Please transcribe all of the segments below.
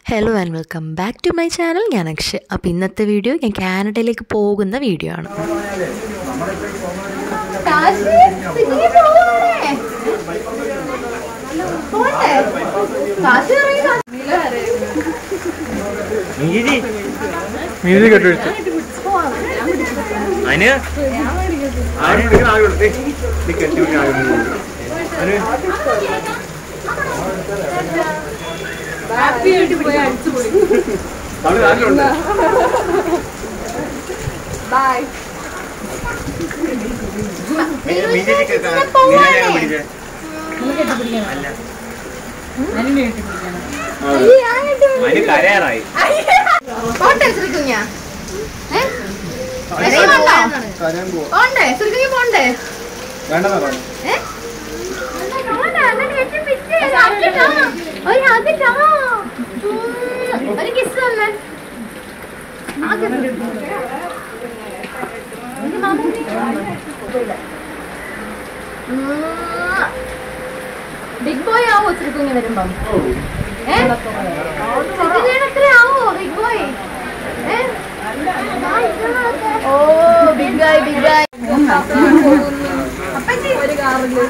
Hello and welcome back to my channel ഞാൻ അക്ഷയ് അപ്പോൾ ഇന്നത്തെ വീഡിയോ ഞാൻ കാനഡയിലേക്ക് പോകുന്ന വീഡിയോ ആണ് മ്യൂസിക് കെട്ടുപിടിച്ചു അതിന് അതിന് കരയാറായി പോണ്ടേ ശ്രീകുഞ്ഞ പോണ്ടേ ശ്രീകുഞ്ഞ പോണ്ടേ ഏ? പോണ്ടാ, എന്നാ കെട്ടി പിടിച്ച് ആക്കിട്ടോ. ഒരു ആക്കിട്ടോ. ഉം, ഒരു kiss തന്നെ. ആക്കിട്ടോ. ഉം. ബിഗ് ബോയ് ആവോ ശ്രീകുഞ്ഞ് വരുമ്പം ഏ? ശ്രീകുഞ്ഞിന് എത്ര ആവോ ബിഗ് ബോയ് ഏ? ഓ ബിഗ് ഗായ് ബിഗ് ഗായ് അപ്പച്ചി ഒരു കാറില്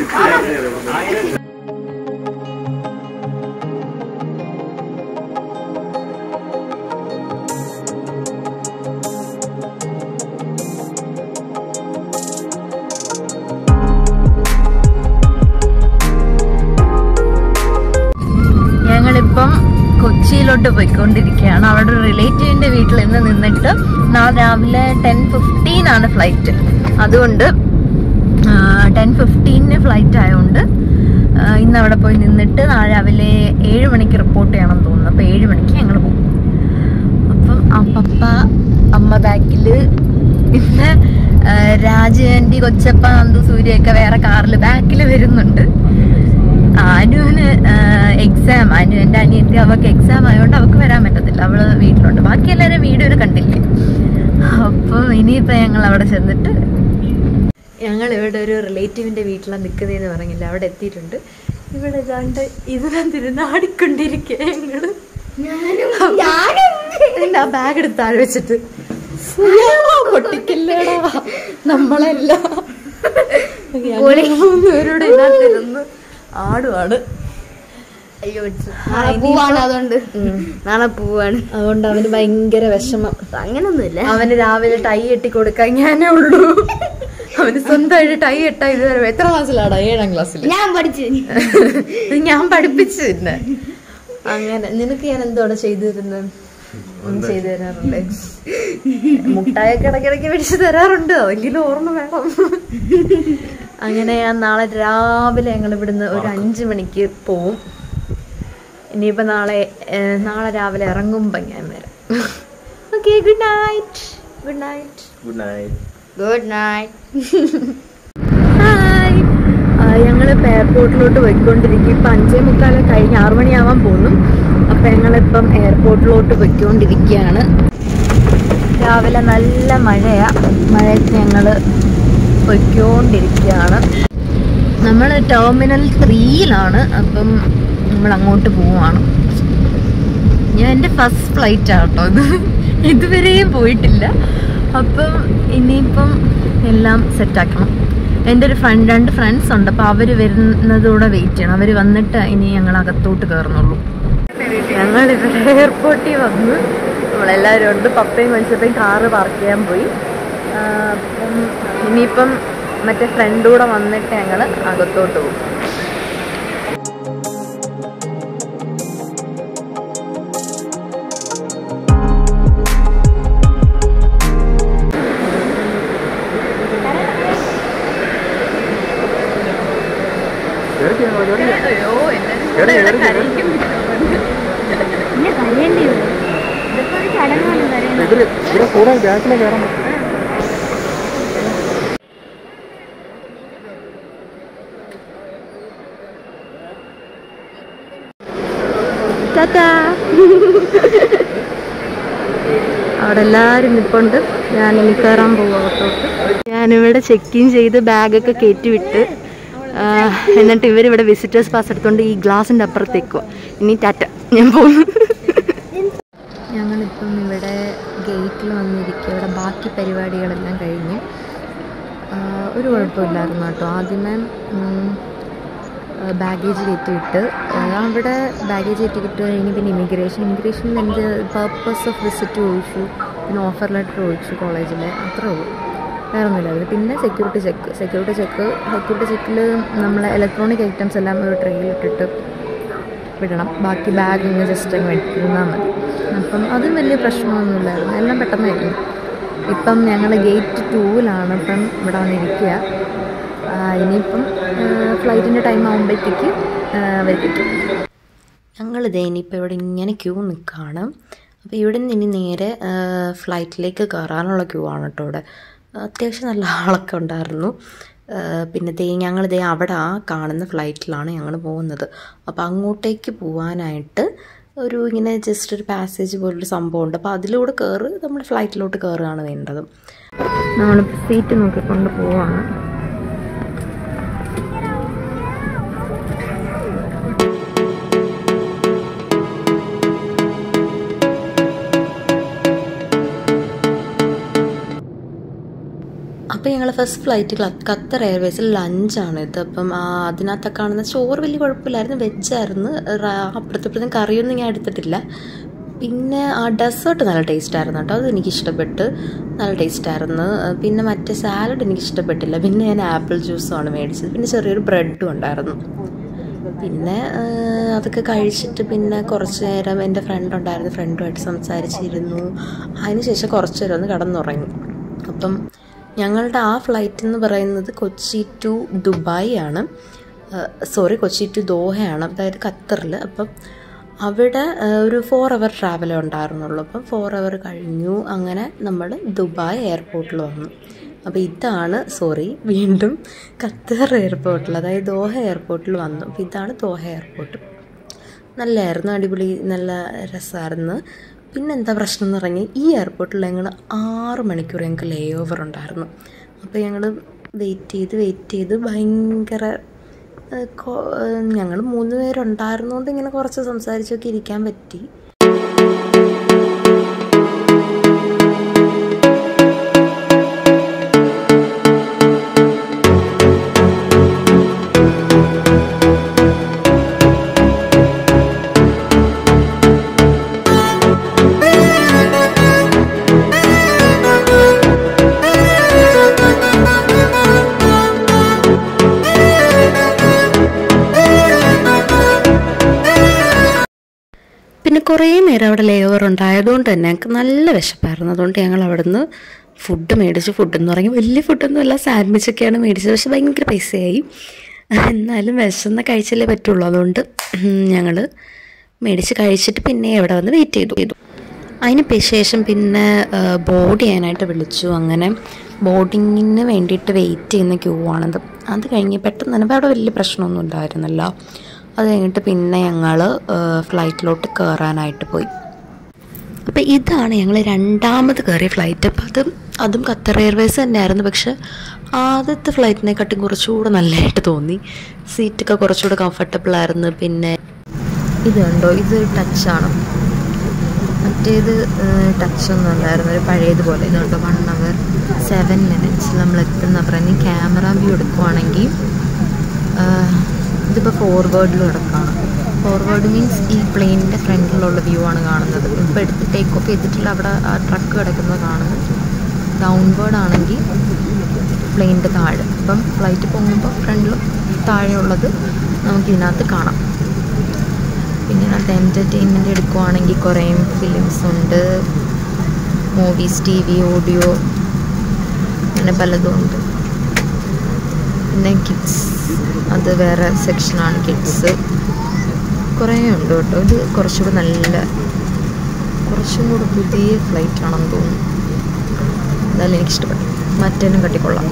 ഞങ്ങളിപ്പം കൊച്ചിയിലോട്ട് പോയിക്കൊണ്ടിരിക്കുകയാണ് അവിടെ ഒരു റിലേറ്റീവിന്റെ വീട്ടിൽ ഇന്ന് നിന്നിട്ട് നാളെ രാവിലെ ടെൻ ഫിഫ്റ്റീൻ ആണ് ഫ്ലൈറ്റ് അതുകൊണ്ട് ടെൻ ഫിഫ്റ്റീനിന് ഫ്ലൈറ്റ് ആയതുകൊണ്ട് ആ, ഇന്ന് അവിടെ പോയി നിന്നിട്ട് നാളെ രാവിലെ ഏഴ് മണിക്ക് റിപ്പോർട്ട് ചെയ്യണം തോന്നുന്നു അപ്പോൾ ഏഴ് മണിക്ക് ഞങ്ങൾ പോകും അപ്പം ആ പപ്പ അമ്മ ബാക്കില് പിന്നെ ആ, രാജു ആൻറ്റി കൊച്ചപ്പ നന്ദു സൂര്യൊക്കെ വേറെ കാറിൽ ബാക്കിൽ വരുന്നുണ്ട് അനുവിന് എക്സാം അനു എൻ്റെ അനിയത്തി അവൾക്ക് എക്സാം ആയതുകൊണ്ട് അവൾക്ക് വരാൻ പറ്റത്തില്ല അവള് വീട്ടിലുണ്ട് ബാക്കി എല്ലാവരും വീഡിയോയിൽ കണ്ടില്ലേ അപ്പം ഇനിയിപ്പോൾ ഞങ്ങൾ അവിടെ ചെന്നിട്ട് ഞങ്ങൾ ഇവിടെ ഒരു റിലേറ്റീവിൻ്റെ വീട്ടിലാണ് നിൽക്കുന്നതെന്ന് പറഞ്ഞില്ല അവിടെ എത്തിയിട്ടുണ്ട് ഇവിടെ ഏതാണ്ട് ഇതിനകത്തിരുന്ന് ആടിക്കൊണ്ടിരിക്കുക ഞങ്ങള് എൻ്റെ ആ ബാഗ് എടുത്ത് താഴെ വെച്ചിട്ട് പൊട്ടിക്കില്ലേടാ നമ്മളെല്ലാം മൂന്നുപേരോട് ഇതിനകത്തിരുന്ന് ആടുവാണ് അയ്യോ പോവാണ് അതുകൊണ്ട് നാളെ പോവാണ് അതുകൊണ്ട് അവന് ഭയങ്കര വിഷമം അങ്ങനൊന്നുമില്ല അവന് രാവിലെ ടൈ കെട്ടി കൊടുക്കാൻ ഞാനേ ഉള്ളൂ അവന് സ്വന്തമായിട്ട് ടൈ കെട്ടാ ഇതുവരെ എത്ര ക്ലാസ്സിലാടാ ഏഴാം ക്ലാസ്സിൽ ഞാൻ പഠിച്ചു ഞാൻ പഠിപ്പിച്ചു തന്നെ അങ്ങനെ നിനക്ക് ഞാൻ എന്തോടെ ചെയ്തു തരുന്നത് ഒന്നും ചെയ്തു തരാറുണ്ട് മുട്ടായൊക്കെ ഇടയ്ക്കിടയ്ക്ക് മേടിച്ച് തരാറുണ്ട് എങ്കിലും ഓർമ്മ വേണം അങ്ങനെ ഞാൻ നാളെ രാവിലെ ഞങ്ങൾ ഇവിടുന്ന് ഒരു അഞ്ച് മണിക്ക് പോവും ഇനിയിപ്പോൾ നാളെ ഏഹ്, നാളെ രാവിലെ ഇറങ്ങുമ്പോൾ ഞാൻ വരാം okay good night good night good night good night hi ഞങ്ങളിപ്പോൾ എയർപോർട്ടിലോട്ട് പോയിക്കൊണ്ടിരിക്കും ഇപ്പം അഞ്ചേ മുക്കാല് കഴിഞ്ഞ് ആറു മണിയാവാൻ പോകുന്നു അപ്പം ഞങ്ങളിപ്പം എയർപോർട്ടിലോട്ട് പോയിക്കൊണ്ടിരിക്കുകയാണ് രാവിലെ നല്ല മഴയാ മഴയത്ത് ഞങ്ങൾ പൊയ്ക്കൊണ്ടിരിക്കുകയാണ് നമ്മൾ ടെർമിനൽ ത്രീയിലാണ് അപ്പം നമ്മൾ അങ്ങോട്ട് പോവാണ് ഞാൻ എൻ്റെ ഫസ്റ്റ് ഫ്ലൈറ്റ് ആട്ടോ ഇത് ഇതുവരെയും പോയിട്ടില്ല അപ്പം ഇനിയിപ്പം എല്ലാം സെറ്റാക്കണം എൻ്റെ ഒരു ഫ്രണ്ട് രണ്ട് ഫ്രണ്ട്സ് ഉണ്ട് അപ്പോൾ അവർ വരുന്നതോടെ വെയിറ്റ് ചെയ്യണം അവർ വന്നിട്ട് ഇനി ഞങ്ങൾ അകത്തോട്ട് കയറുന്നുള്ളൂ ഞങ്ങൾ ഇവിടെ എയർപോർട്ടിൽ വന്ന് നമ്മളെല്ലാവരും ഉണ്ട് പപ്പയും മനുഷ്യപ്പയും കാറ് പാർക്ക് ചെയ്യാൻ പോയി ആ, അപ്പം ഇനിയിപ്പം മറ്റേ ഫ്രണ്ട് കൂടെ വന്നിട്ട് ഞങ്ങൾ അകത്തോട്ട് പോകും അയ്യോ എല്ലാവരും കരയിക്കും പിന്നെ കരയേണ്ടി വരും ഇതിപ്പോ ഒരു ചടങ്ങാണ് കരയുന്നത് ഇവര് ഇവിടെ കൂടെ ബാക്കിലെ കയറാൻ പറ്റും അവിടെ എല്ലാവരും നിൽപ്പുണ്ട് ഞാൻ ഇനി കയറാൻ പോകും അകത്തോട്ട് ഞാനിവിടെ ചെക്ക് ഇൻ ചെയ്ത് ബാഗൊക്കെ കയറ്റി വിട്ട് ആ, എന്നിട്ട് ഇവരിവിടെ വിസിറ്റേഴ്സ് പാസ് എടുത്തുകൊണ്ട് ഈ ഗ്ലാസിൻ്റെ അപ്പുറത്തേക്കോ ഇനി ടാറ്റ ഞാൻ പോകുന്നു ഗേറ്റിൽ വന്നിരിക്കുക ഇവിടെ ബാക്കി പരിപാടികളെല്ലാം കഴിഞ്ഞ് ആ, ഒരു കുഴപ്പമില്ലായിരുന്നു കേട്ടോ ആദ്യമേ ബാഗേജ് കയറ്റിയിട്ട് ആ, അവിടെ ബാഗേജ് കയറ്റിയിട്ട് കഴിഞ്ഞ് പിന്നെ ഇമിഗ്രേഷൻ ഇമിഗ്രേഷനിൽ എൻ്റെ പർപ്പസ് ഓഫ് വിസിറ്റ് ചോദിച്ചു പിന്നെ ഓഫർ ലെറ്റർ ചോദിച്ചു കോളേജിലെ അത്രേ ഉള്ളൂ വേറെ ഒന്നുമില്ലായിരുന്നു പിന്നെ security check security check security ചെക്കിൽ നമ്മളെ ഇലക്ട്രോണിക് ഐറ്റംസ് എല്ലാം ഒരു ട്രെയിൽ ഇട്ടിട്ട് വിടണം ബാക്കി ബാഗ് ഇങ്ങനെ ജസ്റ്റ് അങ്ങ് എടുത്തിരുന്നാൽ മതി അപ്പം അതും വലിയ പ്രശ്നമൊന്നുമില്ലായിരുന്നു എല്ലാം പെട്ടെന്ന് കഴിഞ്ഞു ഇപ്പം ഞങ്ങൾ ഗേറ്റ് ടൂവിലാണ് ഇപ്പം ഇവിടെ വന്നിരിക്കുക ആ, ഇനിയിപ്പം ഫ്ലൈറ്റിൻ്റെ ടൈം ആകുമ്പോഴത്തേക്ക് അവർ കിട്ടും ഞങ്ങളിതേ ഇനിയിപ്പോൾ ഇവിടെ ഇങ്ങനെ ക്യൂ നിൽക്കുകയാണ് അപ്പോൾ ഇവിടെ നിന്ന് ഇനി നേരെ ഫ്ലൈറ്റിലേക്ക് കയറാനുള്ള ക്യൂ ആണ് കേട്ടോ ഇവിടെ അത്യാവശ്യം നല്ല ആളൊക്കെ ഉണ്ടായിരുന്നു ആ, പിന്നെ ദേ ഞങ്ങൾ ദേ അവിടെ ആ കാണുന്ന ഫ്ലൈറ്റിലാണ് ഞങ്ങൾ പോകുന്നത് അപ്പോൾ അങ്ങോട്ടേക്ക് പോകാനായിട്ട് ഒരു ഇങ്ങനെ ജസ്റ്റ് ഒരു പാസേജ് പോലൊരു സംഭവമുണ്ട് അപ്പോൾ അതിലൂടെ കയറി നമ്മൾ ഫ്ലൈറ്റിലോട്ട് കയറുകയാണ് വേണ്ടത് നമ്മളിപ്പോൾ സീറ്റ് നോക്കിക്കൊണ്ട് പോവാണ് അപ്പോൾ ഞങ്ങൾ ഫസ്റ്റ് ഫ്ലൈറ്റ് ഖത്തർ എയർവേസിൽ ലഞ്ചാണ് ഇത് അപ്പം ആ, അതിനകത്ത് കാണുന്ന ചോറ് വലിയ കുഴപ്പമില്ലായിരുന്നു വെജായിരുന്നു അപ്പുറത്തപ്പുറത്തും കറിയൊന്നും ഞാൻ എടുത്തിട്ടില്ല പിന്നെ ആ ഡെസേർട്ട് നല്ല ടേസ്റ്റ് ആയിരുന്നു കേട്ടോ അത് എനിക്ക് ഇഷ്ടപ്പെട്ട് നല്ല ടേസ്റ്റ് ആയിരുന്നു പിന്നെ മറ്റേ സാലഡ് എനിക്ക് ഇഷ്ടപ്പെട്ടില്ല പിന്നെ ഞാൻ ആപ്പിൾ ജ്യൂസുമാണ് മേടിച്ചത് പിന്നെ ചെറിയൊരു ബ്രെഡും ഉണ്ടായിരുന്നു പിന്നെ ആ, അതൊക്കെ കഴിച്ചിട്ട് പിന്നെ കുറച്ച് നേരം എൻ്റെ ഫ്രണ്ട് ഉണ്ടായിരുന്നു ഫ്രണ്ടുമായിട്ട് സംസാരിച്ചിരുന്നു അതിനുശേഷം കുറച്ച് നേരം ഒന്ന് കിടന്നുറങ്ങി അപ്പം ഞങ്ങളുടെ ആ ഫ്ലൈറ്റ് എന്ന് പറയുന്നത് കൊച്ചി ടു ദുബായ് ആണ് സോറി കൊച്ചി ടു ദോഹയാണ് അതായത് ഖത്തറിൽ അപ്പം അവിടെ ആ, ഒരു ഫോർ അവർ ട്രാവലേ ഉണ്ടായിരുന്നുള്ളൂ അപ്പം ഫോർ അവർ കഴിഞ്ഞു അങ്ങനെ നമ്മൾ ദുബായ് എയർപോർട്ടിൽ വന്നു അപ്പോൾ ഇതാണ് സോറി വീണ്ടും ഖത്തർ എയർപോർട്ടിൽ അതായത് ദോഹ എയർപോർട്ടിൽ വന്നു അപ്പോൾ ഇതാണ് ദോഹ എയർപോർട്ട് നല്ലതായിരുന്നു അടിപൊളി നല്ല രസമായിരുന്നു പിന്നെ എന്താ പ്രശ്നം എന്ന് പറഞ്ഞാൽ ഈ എയർപോർട്ടിൽ ഞങ്ങൾ ആറ് മണിക്കൂർ ഞങ്ങൾക്ക് ലേ ഓവർ ഉണ്ടായിരുന്നു അപ്പോൾ ഞങ്ങൾ വെയിറ്റ് ചെയ്ത് വെയിറ്റ് ചെയ്ത് ഭയങ്കര ഞങ്ങൾ മൂന്ന് പേരുണ്ടായിരുന്നുകൊണ്ട് ഇങ്ങനെ കുറച്ച് സംസാരിച്ചൊക്കെ ഇരിക്കാൻ പറ്റി പിന്നെ കുറേ നേരം അവിടെ ലേ ഓവർ ഉണ്ടായതുകൊണ്ട് തന്നെ ഞങ്ങൾക്ക് നല്ല വിശപ്പായിരുന്നു അതുകൊണ്ട് ഞങ്ങൾ അവിടെ നിന്ന് ഫുഡ് മേടിച്ചു ഫുഡ് എന്ന് പറഞ്ഞാൽ വലിയ ഫുഡൊന്നും അല്ല സാൻഡ്വിച്ചൊക്കെയാണ് മേടിച്ചത് പക്ഷെ ഭയങ്കര പൈസയായി എന്നാലും വിശന്ന് കഴിച്ചല്ലേ പറ്റുള്ളൂ അതുകൊണ്ട് ഞങ്ങൾ മേടിച്ച് കഴിച്ചിട്ട് പിന്നെ അവിടെ വന്ന് വെയിറ്റ് ചെയ്തു ചെയ്തു അതിന് പി- ശേഷം പിന്നെ ബോർഡ് ചെയ്യാനായിട്ട് വിളിച്ചു അങ്ങനെ ബോർഡിങ്ങിന് വേണ്ടിയിട്ട് വെയിറ്റ് ചെയ്യുന്ന ക്യൂ ആണത് അത് കഴിഞ്ഞ് പെട്ടെന്ന് തന്നെ അവിടെ വലിയ പ്രശ്നമൊന്നും ഉണ്ടായിരുന്നില്ല അത് കഴിഞ്ഞിട്ട് പിന്നെ ഞങ്ങൾ ഫ്ലൈറ്റിലോട്ട് കയറാനായിട്ട് പോയി അപ്പോൾ ഇതാണ് ഞങ്ങൾ രണ്ടാമത് കയറിയ ഫ്ലൈറ്റ് അപ്പം അത് അതും ഖത്തർ എയർവേസ് തന്നെയായിരുന്നു പക്ഷെ ആദ്യത്തെ ഫ്ലൈറ്റിനെക്കാട്ടും കുറച്ചുകൂടെ നല്ലതായിട്ട് തോന്നി സീറ്റൊക്കെ കുറച്ചുകൂടെ കംഫർട്ടബിൾ ആയിരുന്നു പിന്നെ ഇത് കണ്ടോ ഇത് ടച്ചാണ് മറ്റേത് ടച്ച് ഒന്നും അല്ലായിരുന്നു ഒരു പഴയതുപോലെ ഇതുണ്ട് വൺ അവർ സെവൻ മിനിറ്റ്സ് നമ്മൾ എത്തുന്ന പറഞ്ഞ് ക്യാമറ വ്യൂ എടുക്കുവാണെങ്കിൽ ഇതിപ്പോൾ ഫോർവേഡിലും എടുക്കണം ഫോർവേഡ് മീൻസ് ഈ പ്ലെയിനിൻ്റെ ഫ്രണ്ടിലുള്ള വ്യൂ ആണ് കാണുന്നത് ഇപ്പോൾ എടുത്ത് ടേക്ക് ഓഫ് ചെയ്തിട്ടുള്ള അവിടെ ആ ട്രക്ക് കിടക്കുന്നത് കാണുന്നത് ഡൗൺവേർഡ് ആണെങ്കിൽ പ്ലെയിനിൻ്റെ താഴെ അപ്പം ഫ്ലൈറ്റ് പോകുമ്പോൾ ഫ്രണ്ടിലും താഴെയുള്ളത് നമുക്ക് ഇതിനകത്ത് കാണാം പിന്നെ അതിനകത്ത് എൻ്റർടൈൻമെൻറ്റ് എടുക്കുവാണെങ്കിൽ കുറേ ഫിലിംസ് ഉണ്ട് മൂവീസ് ടി വി ഓഡിയോ അങ്ങനെ പലതും ഉണ്ട് പിന്നെ കിഡ്സ് അത് വേറെ സെക്ഷനാണ് കിഡ്സ് കുറേ ഉണ്ട് കേട്ടോ ഇത് കുറച്ചുകൂടെ നല്ല കുറച്ചും കൂടെ പുതിയ ഫ്ലൈറ്റ് ആണെന്ന് തോന്നുന്നു എന്തായാലും എനിക്കിഷ്ടപ്പെട്ടു മറ്റേനും കട്ടിക്കൊള്ളാം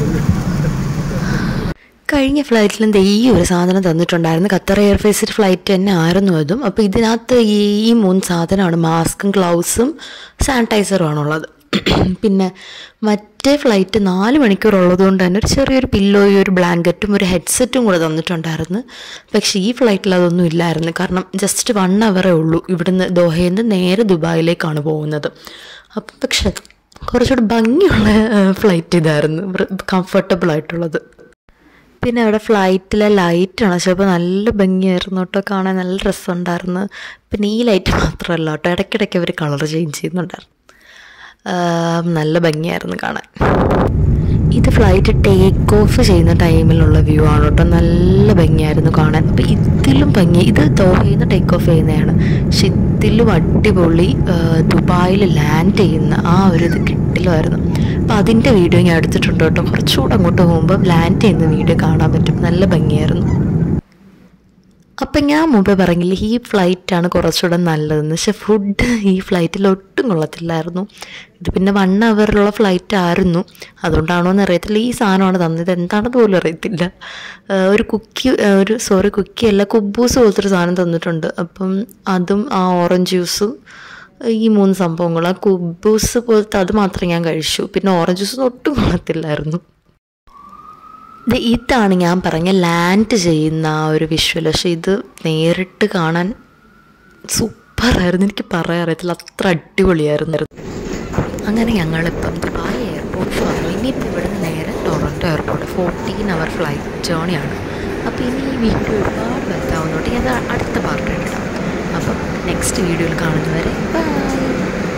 കഴിഞ്ഞ ഫ്ലൈറ്റിലും ദേ ഈ ഒരു സാധനം തന്നിട്ടുണ്ടായിരുന്നു ഖത്തർ എയർവേസിൻ്റെ ഫ്ലൈറ്റ് തന്നെ ആയിരുന്നു അതും അപ്പോൾ ഇതിനകത്ത് ഈ ഈ മൂന്ന് സാധനമാണ് മാസ്കും ഗ്ലൗസും സാനിറ്റൈസറും ആണുള്ളത് പിന്നെ മറ്റേ ഫ്ലൈറ്റ് നാല് മണിക്കൂർ ഉള്ളതുകൊണ്ട് തന്നെ ഒരു ചെറിയൊരു പില്ലോയും ഒരു ബ്ലാങ്കറ്റും ഒരു ഹെഡ്സെറ്റും കൂടെ തന്നിട്ടുണ്ടായിരുന്നു പക്ഷേ ഈ ഫ്ലൈറ്റിൽ അതൊന്നും ഇല്ലായിരുന്നു കാരണം ജസ്റ്റ് വൺ അവറേ ഉള്ളൂ ഇവിടുന്ന് ദോഹയിൽ നിന്ന് നേരെ ദുബായിലേക്കാണ് പോകുന്നത് അപ്പം പക്ഷെ കുറച്ചുകൂടി ഭംഗിയുള്ള ഫ്ലൈറ്റ് ഇതായിരുന്നു കംഫർട്ടബിൾ ആയിട്ടുള്ളത് പിന്നെ അവിടെ ഫ്ലൈറ്റിലെ ലൈറ്റ് അണച്ചപ്പോൾ നല്ല ഭംഗിയായിരുന്നു കേട്ടോ കാണാൻ നല്ല രസമുണ്ടായിരുന്നു പിന്നെ ഈ ലൈറ്റ് മാത്രമല്ല കേട്ടോ ഇടയ്ക്കിടയ്ക്ക് അവർ കളർ ചേഞ്ച് ചെയ്യുന്നുണ്ടായിരുന്നു ആം, നല്ല ഭംഗിയായിരുന്നു കാണാൻ ഇത് ഫ്ലൈറ്റ് ടേക്ക് ഓഫ് ചെയ്യുന്ന ടൈമിലുള്ള വ്യൂ ആണ് കേട്ടോ നല്ല ഭംഗിയായിരുന്നു കാണാൻ അപ്പോൾ ഇതിലും ഭംഗി ഇത് ദോഹയിൽ നിന്ന് ടേക്ക് ഓഫ് ചെയ്യുന്നതാണ് പക്ഷെ ഇതിലും അടിപൊളി ആ, ദുബായിൽ ലാൻഡ് ചെയ്യുന്ന ആ ഒരു ഇത് കിട്ടില്ലായിരുന്നു അപ്പോൾ അതിൻ്റെ വീഡിയോ ഞാൻ എടുത്തിട്ടുണ്ട് കേട്ടോ കുറച്ചുകൂടെ അങ്ങോട്ട് പോകുമ്പോൾ ലാൻഡ് ചെയ്യുന്ന വീഡിയോ കാണാൻ പറ്റും നല്ല ഭംഗിയായിരുന്നു അപ്പം ഞാൻ മുമ്പേ പറഞ്ഞില്ലേ ഈ ഫ്ലൈറ്റാണ് കുറച്ചുകൂടെ നല്ലതെന്ന് പക്ഷെ ഫുഡ് ഈ ഫ്ലൈറ്റിൽ ഒട്ടും കൊള്ളത്തില്ലായിരുന്നു ഇത് പിന്നെ വൺ അവറിലുള്ള ഫ്ലൈറ്റ് ആയിരുന്നു അതുകൊണ്ടാണോ എന്ന് അറിയത്തില്ല ഈ സാധനമാണ് തന്നത് എന്താണെന്ന് പോലും അറിയത്തില്ല ആ, ഒരു കുക്കി ആ, ഒരു സോറി കുക്കി അല്ല കുബൂസ് പോലത്തെ ഒരു സാധനം തന്നിട്ടുണ്ട് അപ്പം അതും ആ ഓറഞ്ച് ജ്യൂസും ഈ മൂന്ന് സംഭവങ്ങൾ ആ കുബൂസ് പോലത്തെ അത് മാത്രം ഞാൻ കഴിച്ചു പിന്നെ ഓറഞ്ച് ജ്യൂസ് ഒട്ടും കൊള്ളത്തില്ലായിരുന്നു ഇത് ഇതാണ് ഞാൻ പറഞ്ഞ ലാൻഡ് ചെയ്യുന്ന ആ ഒരു വിഷ്വൽ പക്ഷെ ഇത് നേരിട്ട് കാണാൻ സൂപ്പറായിരുന്നു എനിക്ക് പറയാൻ അറിയത്തില്ല അത്ര അടിപൊളിയായിരുന്നു അങ്ങനെ ഞങ്ങളിപ്പം ദുബായ് എയർപോർട്ടിൽ വന്നു ഇനിയിപ്പോൾ ഇവിടുന്ന് നേരെ Toronto airport fourteen hour flight ജേണിയാണ് അപ്പോൾ ഇനി ഈ വീഡിയോ ഒരുപാട് വലുതാവുന്നതുകൊണ്ട് ഞാൻ അത് അടുത്ത പാർട്ട് ഇടാം അപ്പം നെക്സ്റ്റ് വീഡിയോയിൽ കാണുന്നവരെ ബൈ